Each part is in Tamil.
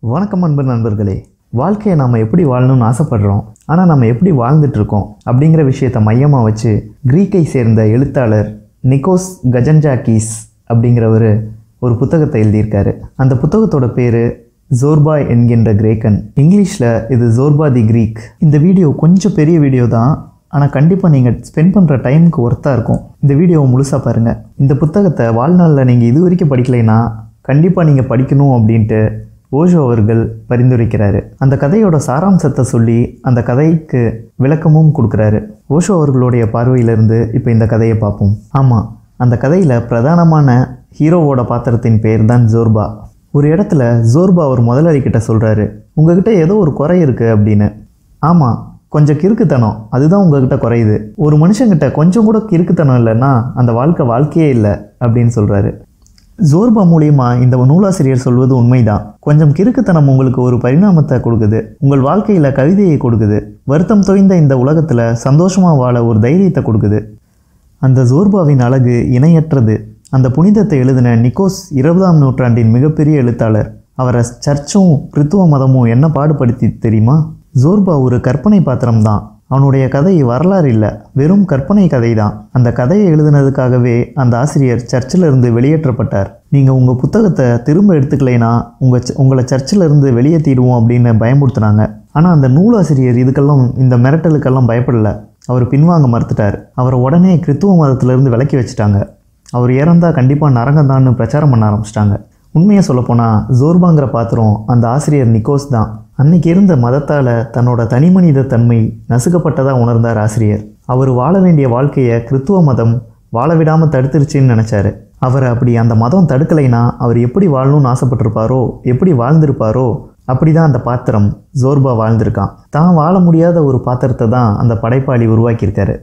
வணக்கம் அன்பு நண்பர்களே வாழ்க்கையை நாம் எப்படி வாழணும்னு ஆசைப்படுறோம் ஆனால் நம்ம எப்படி வாழ்ந்துட்டு இருக்கோம் அப்படிங்கிற விஷயத்தை மையமாக வச்சு கிரீக்கை சேர்ந்த எழுத்தாளர் நிக்கோஸ் கஜன்ஜாக்கீஸ் அப்படிங்கிறவர் ஒரு புத்தகத்தை எழுதியிருக்காரு அந்த புத்தகத்தோட பேர் ஜோர்பா என்கின்ற கிரேக்கன் இங்கிலீஷில் இது ஜோர்பா தி கிரீக் இந்த வீடியோ கொஞ்சம் பெரிய வீடியோ தான் ஆனால் கண்டிப்பாக நீங்கள் ஸ்பெண்ட் பண்ணுற டைமுக்கு ஒர்த்தாக இருக்கும் இந்த வீடியோவை முழுசாக பாருங்கள் இந்த புத்தகத்தை வாழ்நாளில் நீங்கள் இது வரைக்கும் படிக்கலைன்னா கண்டிப்பாக நீங்கள் படிக்கணும் அப்படின்ட்டு ஓஷோ அவர்கள் பரிந்துரைக்கிறாரு அந்த கதையோட சாராம்சத்தை சொல்லி அந்த கதைக்கு விளக்கமும் கொடுக்குறாரு ஓஷோ அவர்களுடைய பார்வையிலிருந்து இப்போ இந்த கதையை பார்ப்போம் ஆமாம் அந்த கதையில் பிரதானமான ஹீரோவோட பாத்திரத்தின் பேர் தான் ஜோர்பா ஒரு இடத்துல ஜோர்பா ஒரு முதலாளி கிட்ட சொல்கிறாரு உங்ககிட்ட ஏதோ ஒரு குறை இருக்குது அப்படின்னு ஆமாம் கொஞ்சம் கிறுக்குத்தனம் அதுதான் உங்ககிட்ட குறையுது ஒரு மனுஷங்கிட்ட கொஞ்சம் கூட கிறுக்குத்தனம் இல்லைன்னா அந்த வாழ்க்கை வாழ்க்கையே இல்லை அப்படின்னு சொல்கிறாரு ஜோர்பா மூலியமா இந்த நூலாசிரியர் சொல்வது உண்மைதான் கொஞ்சம் கிறுக்குத்தனம் உங்களுக்கு ஒரு பரிணாமத்தை கொடுக்குது உங்கள் வாழ்க்கையில் கவிதையை கொடுக்குது வருத்தம் தோய்ந்த இந்த உலகத்தில் சந்தோஷமாக வாழ ஒரு தைரியத்தை கொடுக்குது அந்த ஜோர்பாவின் அழகு இணையற்றது அந்த புனிதத்தை எழுதின நிக்கோஸ் இருபதாம் நூற்றாண்டின் மிகப்பெரிய எழுத்தாளர் அவரை சர்ச்சும் கிறித்துவ மதமும் என்ன பாடுபடுத்தி தெரியுமா ஜோர்பா ஒரு கற்பனை பாத்திரம்தான் அவனுடைய கதை வரலாறு இல்லை வெறும் கற்பனை கதை தான் அந்த கதையை எழுதினதுக்காகவே அந்த ஆசிரியர் சர்ச்சில் இருந்து வெளியேற்றப்பட்டார் நீங்கள் உங்கள் புத்தகத்தை திரும்ப எடுத்துக்கலைன்னா உங்கள் உங்களை சர்ச்சில் இருந்து வெளியேற்றிடுவோம் அப்படின்னு பயமுறுத்துனாங்க ஆனால் அந்த நூலாசிரியர் இதுக்கெல்லாம் இந்த மிரட்டலுக்கெல்லாம் பயப்படலை அவர் பின்வாங்க மறுத்துட்டார் அவரை உடனே கிறித்துவ மதத்திலிருந்து விலக்கி வச்சுட்டாங்க அவர் இறந்தா கண்டிப்பாக நரங்கந்தான்னு பிரச்சாரம் பண்ண ஆரம்பிச்சிட்டாங்க உண்மையை சொல்லப்போனால் ஜோர்பாங்கிற பாத்திரம் அந்த ஆசிரியர் நிக்கோஸ் தான் அன்னைக்கு இருந்த மதத்தால் தன்னோட தனிமனித தன்மை நசுக்கப்பட்டதாக உணர்ந்தார் ஆசிரியர் அவர் வாழ வேண்டிய வாழ்க்கையை கிறித்துவ மதம் வாழ விடாமல் தடுத்துருச்சுன்னு நினச்சாரு அவரை அப்படி அந்த மதம் தடுக்கலைன்னா அவர் எப்படி வாழணும்னு ஆசைப்பட்டிருப்பாரோ எப்படி வாழ்ந்திருப்பாரோ அப்படி தான் அந்த பாத்திரம் ஜோர்பா வாழ்ந்திருக்கான் தான் வாழ முடியாத ஒரு பாத்திரத்தை தான் அந்த படைப்பாளி உருவாக்கியிருக்காரு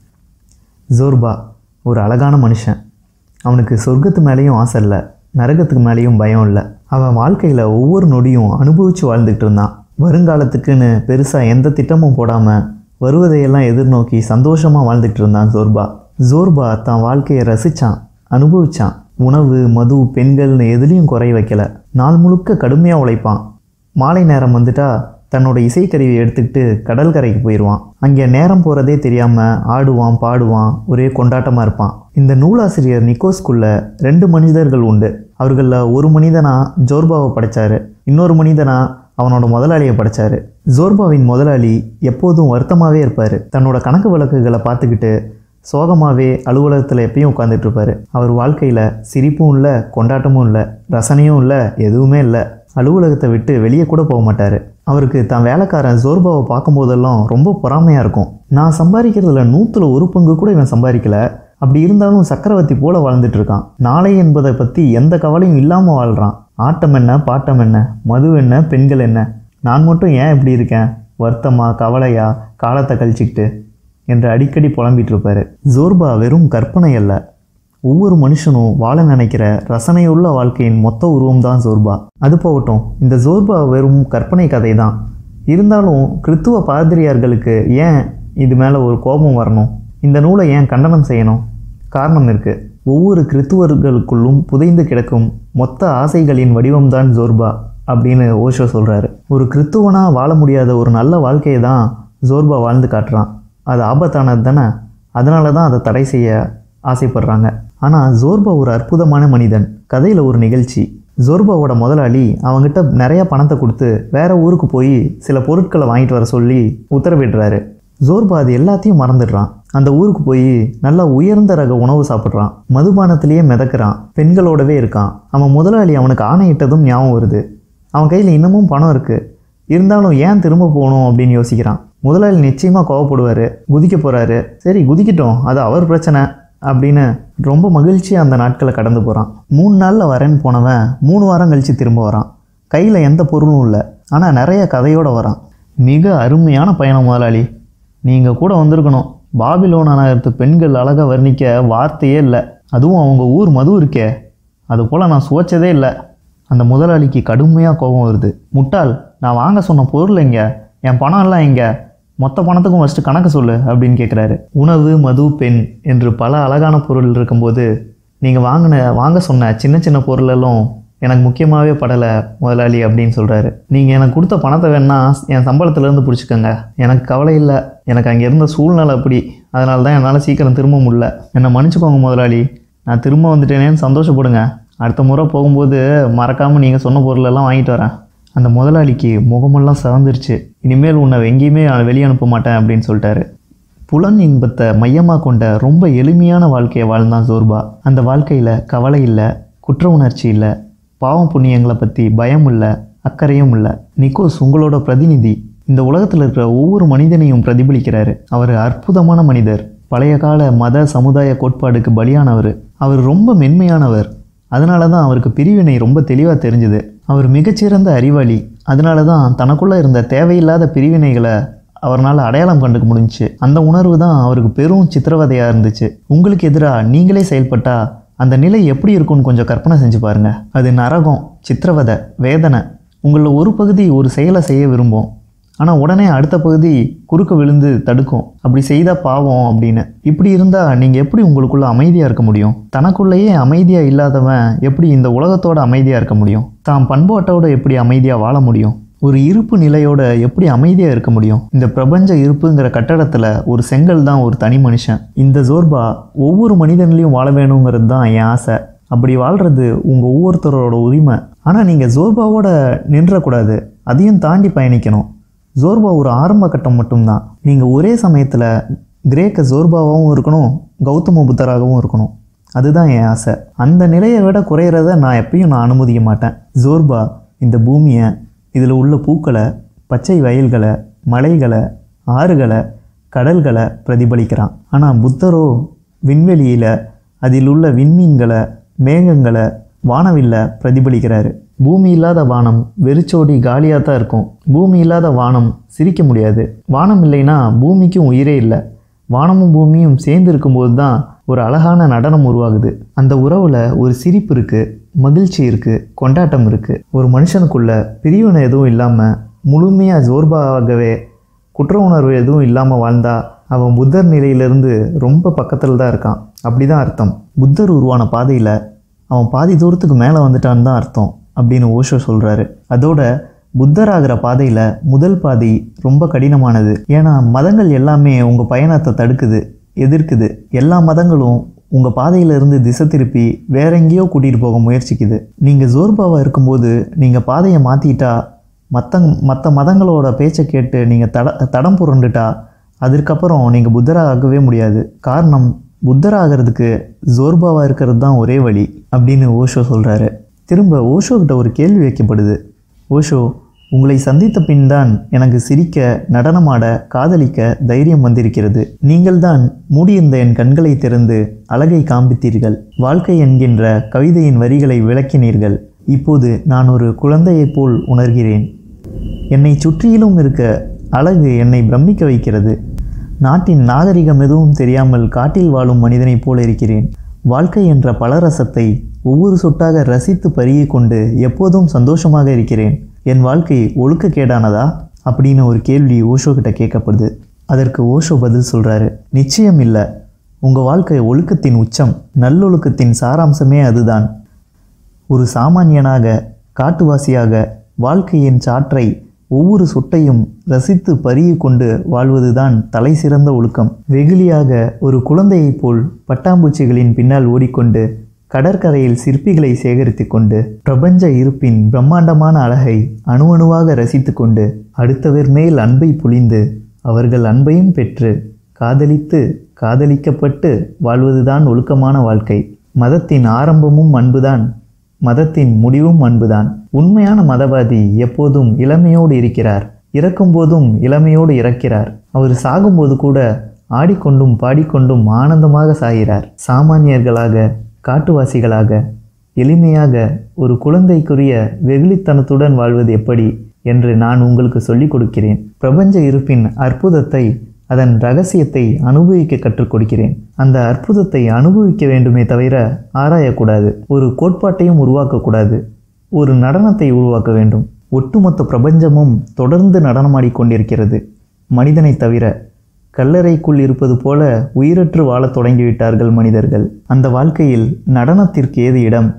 ஜோர்பா ஒரு அழகான மனுஷன் அவனுக்கு சொர்க்கத்து மேலேயும் ஆசை இல்லை நரகத்துக்கு மேலேயும் பயம் இல்லை அவன் வாழ்க்கையில் ஒவ்வொரு நொடியும் அனுபவித்து வாழ்ந்துக்கிட்டு இருந்தான் வருங்காலத்துக்குன்னு பெருசாக எந்த திட்டமும் போடாமல் வருவதையெல்லாம் எதிர்நோக்கி சந்தோஷமாக வாழ்ந்துக்கிட்டு இருந்தான் ஜோர்பா ஜோர்பா தான் வாழ்க்கையை ரசித்தான் அனுபவிச்சான் உணவு மது பெண்கள்னு எதுலேயும் குறை வைக்கல நாள் முழுக்க கடுமையாக உழைப்பான் மாலை நேரம் வந்துட்டா தன்னோட இசைக்கருவியை எடுத்துக்கிட்டு கடற்கரைக்கு போயிடுவான் அங்கே நேரம் போகிறதே தெரியாமல் ஆடுவான் பாடுவான் ஒரே கொண்டாட்டமாக இருப்பான் இந்த நூலாசிரியர் நிக்கோஸ்குள்ள ரெண்டு மனிதர்கள் உண்டு அவர்களில் ஒரு மனிதனா ஜோர்பாவை படைச்சாரு இன்னொரு மனிதனா அவனோட முதலாளியை படைச்சாரு ஜோர்பாவின் முதலாளி எப்போதும் வருத்தமாகவே இருப்பார் தன்னோட கணக்கு வழக்குகளை பார்த்துக்கிட்டு சோகமாகவே அலுவலகத்தில் எப்பயும் உட்காந்துட்டு இருப்பாரு அவர் வாழ்க்கையில் சிரிப்பும் இல்லை கொண்டாட்டமும் இல்லை ரசனையும் இல்லை எதுவுமே இல்லை அலுவலகத்தை விட்டு வெளியே கூட போக மாட்டார் அவருக்கு தான் வேலைக்காரன் ஜோர்பாவை பார்க்கும்போதெல்லாம் ரொம்ப பொறாமையாக இருக்கும் நான் சம்பாதிக்கிறதுல நூற்றில் ஒரு பங்கு கூட இவன் சம்பாதிக்கல அப்படி இருந்தாலும் சக்கரவர்த்தி போல வாழ்ந்துட்டு இருக்கான் நாளை என்பதை பற்றி எந்த கவலையும் இல்லாமல் வாழ்கிறான் ஆட்டம் என்ன பாட்டம் என்ன மது என்ன பெண்கள் என்ன நான் மட்டும் ஏன் இப்படி இருக்கேன் வருத்தமா கவலையா காலத்தை கழிச்சிக்கிட்டு என்று அடிக்கடி புலம்பிட்டு இருப்பாரு ஜோர்பா வெறும் கற்பனை அல்ல ஒவ்வொரு மனுஷனும் வாழ நினைக்கிற ரசனையுள்ள வாழ்க்கையின் மொத்த உருவம் தான் ஜோர்பா அது போகட்டும் இந்த ஜோர்பா வெறும் கற்பனை கதை தான் இருந்தாலும் கிறித்துவ பாதிரியார்களுக்கு ஏன் இது மேலே ஒரு கோபம் வரணும் இந்த நூலை ஏன் கண்டனம் செய்யணும் காரணம் இருக்குது ஒவ்வொரு கிறித்துவர்களுக்குள்ளும் புதைந்து கிடக்கும் மொத்த ஆசைகளின் வடிவம்தான் ஜோர்பா அப்படின்னு ஓஷோ சொல்கிறாரு ஒரு கிறித்துவனாக வாழ முடியாத ஒரு நல்ல வாழ்க்கையை தான் ஜோர்பா வாழ்ந்து காட்டுறான் அது ஆபத்தானது தானே அதனால தான் அதை தடை செய்ய ஆசைப்படுறாங்க ஆனால் ஜோர்பா ஒரு அற்புதமான மனிதன் கதையில் ஒரு நிகழ்ச்சி ஜோர்பாவோட முதலாளி அவங்ககிட்ட நிறைய பணத்தை கொடுத்து வேற ஊருக்கு போய் சில பொருட்களை வாங்கிட்டு வர சொல்லி உத்தரவிடுறாரு ஜோர்பா அது எல்லாத்தையும் மறந்துடுறான் அந்த ஊருக்கு போய் நல்லா உயர்ந்த ரக உணவு சாப்பிட்றான் மதுபானத்திலேயே மிதக்கிறான் பெண்களோடவே இருக்கான் அவன் முதலாளி அவனுக்கு ஆணையிட்டதும் ஞாபகம் வருது அவன் கையில் இன்னமும் பணம் இருக்குது இருந்தாலும் ஏன் திரும்ப போகணும் அப்படின்னு யோசிக்கிறான் முதலாளி நிச்சயமாக கோவப்படுவார் குதிக்க போகிறாரு சரி குதிக்கட்டும் அது அவர் பிரச்சனை அப்படின்னு ரொம்ப மகிழ்ச்சியாக அந்த நாட்களை கடந்து போகிறான் மூணு நாளில் வரேன்னு போனவன் மூணு வாரம் கழித்து திரும்ப வரான் கையில் எந்த பொருளும் இல்லை ஆனால் நிறைய கதையோடு வரான் மிக அருமையான பயணம் முதலாளி நீங்கள் கூட வந்திருக்கணும் பாபிலோன் நகரத்து பெண்கள் அழகாக வர்ணிக்க வார்த்தையே இல்லை அதுவும் அவங்க ஊர் மது இருக்கே அது போல் நான் சுவைச்சதே இல்லை அந்த முதலாளிக்கு கடுமையாக கோபம் வருது முட்டாள் நான் வாங்க சொன்ன பொருள் எங்க என் பணம் எல்லாம் எங்க மொத்த பணத்துக்கும் ஃபஸ்ட்டு கணக்கு சொல்லு அப்படின்னு கேட்குறாரு உணவு மது பெண் என்று பல அழகான பொருள் இருக்கும்போது நீங்கள் வாங்கின வாங்க சொன்ன சின்ன சின்ன பொருளெல்லாம் எனக்கு முக்கியமாகவே படலை முதலாளி அப்படின்னு சொல்கிறாரு நீங்கள் எனக்கு கொடுத்த பணத்தை வேணா என் சம்பளத்துலேருந்து பிடிச்சிக்கோங்க எனக்கு கவலை இல்லை எனக்கு அங்கே இருந்த சூழ்நிலை அப்படி அதனால தான் என்னால் சீக்கிரம் திரும்ப முடியல என்னை மன்னிச்சுக்கோங்க முதலாளி நான் திரும்ப வந்துட்டேனேன்னு சந்தோஷப்படுங்க அடுத்த முறை போகும்போது மறக்காமல் நீங்கள் சொன்ன பொருளெல்லாம் வாங்கிட்டு வரேன் அந்த முதலாளிக்கு முகமெல்லாம் சிவந்துருச்சு இனிமேல் உன்னை எங்கேயுமே வெளியே அனுப்ப மாட்டேன் அப்படின்னு சொல்லிட்டாரு புலன் இன்பத்தை மையமாக கொண்ட ரொம்ப எளிமையான வாழ்க்கையை வாழ்ந்தான் ஜோர்பா அந்த வாழ்க்கையில் கவலை இல்லை குற்ற உணர்ச்சி இல்லை பாவம் புண்ணியங்களை பற்றி பயம் இல்லை அக்கறையும் இல்லை நிக்கோஸ் உங்களோட பிரதிநிதி இந்த உலகத்தில் இருக்கிற ஒவ்வொரு மனிதனையும் பிரதிபலிக்கிறாரு அவர் அற்புதமான மனிதர் பழைய கால மத சமுதாய கோட்பாடுக்கு பலியானவர் அவர் ரொம்ப மென்மையானவர் அதனால தான் அவருக்கு பிரிவினை ரொம்ப தெளிவாக தெரிஞ்சுது அவர் மிகச்சிறந்த அறிவாளி அதனால தான் தனக்குள்ளே இருந்த தேவையில்லாத பிரிவினைகளை அவரால் அடையாளம் கண்டுக்க முடிஞ்சுச்சு அந்த உணர்வு தான் அவருக்கு பெரும் சித்திரவதையாக இருந்துச்சு உங்களுக்கு எதிராக நீங்களே செயல்பட்டா அந்த நிலை எப்படி இருக்கும்னு கொஞ்சம் கற்பனை செஞ்சு பாருங்க அது நரகம் சித்திரவதை வேதனை உங்களில் ஒரு பகுதி ஒரு செயலை செய்ய விரும்பும் ஆனால் உடனே அடுத்த பகுதி குறுக்க விழுந்து தடுக்கும் அப்படி செய்தால் பாவம் அப்படின்னு இப்படி இருந்தால் நீங்கள் எப்படி உங்களுக்குள்ள அமைதியாக இருக்க முடியும் தனக்குள்ளேயே அமைதியாக இல்லாதவன் எப்படி இந்த உலகத்தோட அமைதியாக இருக்க முடியும் தான் பண்பாட்டோட எப்படி அமைதியாக வாழ முடியும் ஒரு இருப்பு நிலையோட எப்படி அமைதியாக இருக்க முடியும் இந்த பிரபஞ்ச இருப்புங்கிற கட்டடத்தில் ஒரு செங்கல் தான் ஒரு தனி மனுஷன் இந்த ஜோர்பா ஒவ்வொரு மனிதன்லையும் வாழ வேணுங்கிறது தான் என் ஆசை அப்படி வாழ்கிறது உங்கள் ஒவ்வொருத்தரோட உரிமை ஆனால் நீங்கள் ஜோர்பாவோட நின்றக்கூடாது அதையும் தாண்டி பயணிக்கணும் ஜோர்பா ஒரு ஆரம்ப கட்டம் மட்டும்தான் நீங்கள் ஒரே சமயத்தில் கிரேக்க ஜோர்பாவாகவும் இருக்கணும் கௌதம புத்தராகவும் இருக்கணும் அதுதான் என் ஆசை அந்த நிலையை விட குறையிறத நான் எப்பயும் நான் அனுமதிக்க மாட்டேன் ஜோர்பா இந்த பூமியை இதில் உள்ள பூக்களை பச்சை வயல்களை மலைகளை ஆறுகளை கடல்களை பிரதிபலிக்கிறான் ஆனால் புத்தரோ விண்வெளியில் அதில் உள்ள விண்மீன்களை மேகங்களை வானவில்ல பிரதிபலிக்கிறாரு பூமி இல்லாத வானம் வெறிச்சோடி காலியாக தான் இருக்கும் பூமி இல்லாத வானம் சிரிக்க முடியாது வானம் இல்லைன்னா பூமிக்கும் உயிரே இல்லை வானமும் பூமியும் சேர்ந்து இருக்கும்போது தான் ஒரு அழகான நடனம் உருவாகுது அந்த உறவில் ஒரு சிரிப்பு இருக்குது மகிழ்ச்சி இருக்குது கொண்டாட்டம் இருக்குது ஒரு மனுஷனுக்குள்ள பிரிவினை எதுவும் இல்லாமல் முழுமையாக ஜோர்பாகவே குற்ற உணர்வு எதுவும் இல்லாமல் வாழ்ந்தா அவன் புத்தர் நிலையிலிருந்து ரொம்ப பக்கத்தில் தான் இருக்கான் அப்படி தான் அர்த்தம் புத்தர் உருவான பாதையில் அவன் பாதி தூரத்துக்கு மேலே வந்துட்டான்னு தான் அர்த்தம் அப்படின்னு ஓஷோ சொல்கிறாரு அதோட புத்தர் ஆகிற பாதையில் முதல் பாதி ரொம்ப கடினமானது ஏன்னா மதங்கள் எல்லாமே உங்கள் பயணத்தை தடுக்குது எதிர்க்குது எல்லா மதங்களும் உங்கள் பாதையிலிருந்து திசை திருப்பி வேற எங்கேயோ கூட்டிகிட்டு போக முயற்சிக்குது நீங்கள் ஜோர்பாவாக இருக்கும்போது நீங்கள் பாதையை மாற்றிட்டா மற்ற மற்ற மதங்களோட பேச்சை கேட்டு நீங்கள் தட தடம் புரண்டுட்டா அதற்கப்புறம் நீங்கள் புத்தராகவே முடியாது காரணம் புத்தராகிறதுக்கு ஜோர்பாவாக இருக்கிறது தான் ஒரே வழி அப்படின்னு ஓஷோ சொல்கிறாரு திரும்ப ஓஷோ கிட்ட ஒரு கேள்வி வைக்கப்படுது ஓஷோ உங்களை சந்தித்த பின் தான் எனக்கு சிரிக்க நடனமாட காதலிக்க தைரியம் வந்திருக்கிறது நீங்கள்தான் மூடியிருந்த என் கண்களை திறந்து அழகை காண்பித்தீர்கள் வாழ்க்கை என்கின்ற கவிதையின் வரிகளை விளக்கினீர்கள் இப்போது நான் ஒரு குழந்தையைப் போல் உணர்கிறேன் என்னை சுற்றிலும் இருக்க அழகு என்னை பிரமிக்க வைக்கிறது நாட்டின் நாகரிகம் எதுவும் தெரியாமல் காட்டில் வாழும் மனிதனைப் போல இருக்கிறேன் வாழ்க்கை என்ற பலரசத்தை ஒவ்வொரு சொட்டாக ரசித்து பருகிக் கொண்டு எப்போதும் சந்தோஷமாக இருக்கிறேன் என் வாழ்க்கை ஒழுக்கக்கேடானதா அப்படின்னு ஒரு கேள்வி ஓஷோ கிட்ட கேட்கப்படுது அதற்கு ஓஷோ பதில் சொல்கிறாரு நிச்சயம் இல்லை உங்கள் வாழ்க்கை ஒழுக்கத்தின் உச்சம் நல்லொழுக்கத்தின் சாராம்சமே அதுதான் ஒரு சாமானியனாக காட்டுவாசியாக வாழ்க்கையின் சாற்றை ஒவ்வொரு சொட்டையும் ரசித்து பருகி கொண்டு வாழ்வதுதான் தலை சிறந்த ஒழுக்கம் வெகுளியாக ஒரு குழந்தையைப் போல் பட்டாம்பூச்சிகளின் பின்னால் ஓடிக்கொண்டு கடற்கரையில் சிற்பிகளை சேகரித்து கொண்டு பிரபஞ்ச இருப்பின் பிரம்மாண்டமான அழகை அணு அணுவாக ரசித்து கொண்டு அடுத்தவர் மேல் அன்பை பொழிந்து அவர்கள் அன்பையும் பெற்று காதலித்து காதலிக்கப்பட்டு வாழ்வதுதான் ஒழுக்கமான வாழ்க்கை மதத்தின் ஆரம்பமும் அன்புதான் மதத்தின் முடிவும் அன்புதான் உண்மையான மதவாதி எப்போதும் இளமையோடு இருக்கிறார் இறக்கும்போதும் இளமையோடு இறக்கிறார் அவர் சாகும்போது கூட ஆடிக்கொண்டும் பாடிக்கொண்டும் ஆனந்தமாக சாகிறார் சாமானியர்களாக காட்டுவாசிகளாக எளிமையாக ஒரு குழந்தைக்குரிய வெகுளித்தனத்துடன் வாழ்வது எப்படி என்று நான் உங்களுக்கு சொல்லிக் கொடுக்கிறேன் பிரபஞ்ச இருப்பின் அற்புதத்தை அதன் ரகசியத்தை அனுபவிக்க கற்றுக் கொடுக்கிறேன் அந்த அற்புதத்தை அனுபவிக்க வேண்டுமே தவிர ஆராயக்கூடாது ஒரு கோட்பாட்டையும் உருவாக்கக்கூடாது ஒரு நடனத்தை உருவாக்க வேண்டும் ஒட்டுமொத்த பிரபஞ்சமும் தொடர்ந்து நடனமாடிக் கொண்டிருக்கிறது மனிதனை தவிர கல்லறைக்குள் இருப்பது போல உயிரற்று வாழத் தொடங்கிவிட்டார்கள் மனிதர்கள் அந்த வாழ்க்கையில் நடனத்திற்கு ஏது இடம்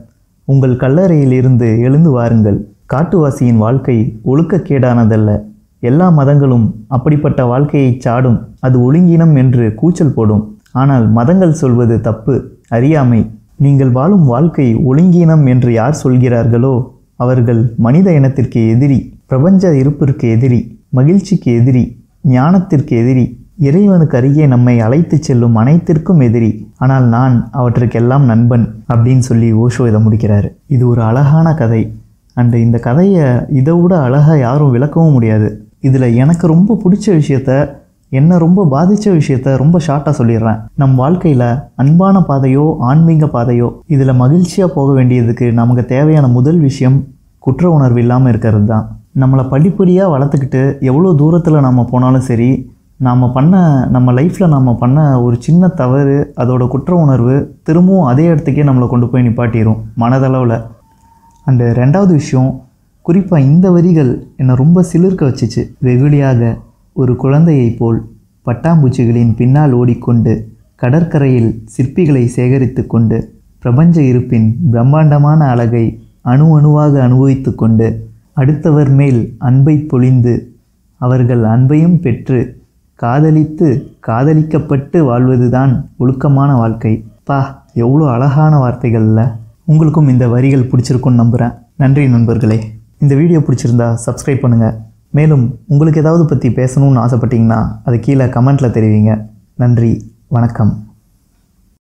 உங்கள் கல்லறையிலிருந்து எழுந்து வாருங்கள் காட்டுவாசியின் வாழ்க்கை ஒழுக்கக்கேடானதல்ல எல்லா மதங்களும் அப்படிப்பட்ட வாழ்க்கையை சாடும் அது ஒழுங்கினம் என்று கூச்சல் போடும் ஆனால் மதங்கள் சொல்வது தப்பு அறியாமை நீங்கள் வாழும் வாழ்க்கை ஒழுங்கீனம் என்று யார் சொல்கிறார்களோ அவர்கள் மனித இனத்திற்கு எதிரி பிரபஞ்ச இருப்பிற்கு எதிரி மகிழ்ச்சிக்கு எதிரி ஞானத்திற்கு எதிரி இறைவனுக்கு அருகே நம்மை அழைத்துச் செல்லும் அனைத்திற்கும் எதிரி ஆனால் நான் அவற்றுக்கெல்லாம் நண்பன் அப்படின்னு சொல்லி ஓஷோ இதை முடிக்கிறாரு இது ஒரு அழகான கதை அண்டு இந்த கதையை இதை விட அழகாக யாரும் விளக்கவும் முடியாது இதில் எனக்கு ரொம்ப பிடிச்ச விஷயத்த என்னை ரொம்ப பாதித்த விஷயத்த ரொம்ப ஷார்ட்டாக சொல்லிடுறேன் நம் வாழ்க்கையில் அன்பான பாதையோ ஆன்மீக பாதையோ இதில் மகிழ்ச்சியாக போக வேண்டியதுக்கு நமக்கு தேவையான முதல் விஷயம் குற்ற உணர்வு இல்லாமல் இருக்கிறது தான் நம்மளை படிப்படியாக வளர்த்துக்கிட்டு எவ்வளோ தூரத்தில் நம்ம போனாலும் சரி நாம் பண்ண நம்ம லைஃப்பில் நம்ம பண்ண ஒரு சின்ன தவறு அதோட குற்ற உணர்வு திரும்பவும் அதே இடத்துக்கே நம்மளை கொண்டு போய் நிப்பாட்டிடும் மனதளவில் அண்டு ரெண்டாவது விஷயம் குறிப்பாக இந்த வரிகள் என்னை ரொம்ப சிலிர்க்க வச்சுச்சு வெகுளியாக ஒரு குழந்தையைப் போல் பட்டாம்பூச்சிகளின் பின்னால் ஓடிக்கொண்டு கடற்கரையில் சிற்பிகளை சேகரித்து கொண்டு பிரபஞ்ச இருப்பின் பிரம்மாண்டமான அழகை அணு அணுவாக அனுபவித்து கொண்டு அடுத்தவர் மேல் அன்பை பொழிந்து அவர்கள் அன்பையும் பெற்று காதலித்து காதலிக்கப்பட்டு வாழ்வதுதான் ஒழுக்கமான வாழ்க்கை பா எவ்வளோ அழகான வார்த்தைகள்ல உங்களுக்கும் இந்த வரிகள் பிடிச்சிருக்கும்னு நம்புகிறேன் நன்றி நண்பர்களே இந்த வீடியோ பிடிச்சிருந்தா சப்ஸ்கிரைப் பண்ணுங்கள் மேலும் உங்களுக்கு ஏதாவது பற்றி பேசணும்னு ஆசைப்பட்டீங்கன்னா அது கீழே கமெண்ட்டில் தெரிவிங்க நன்றி வணக்கம்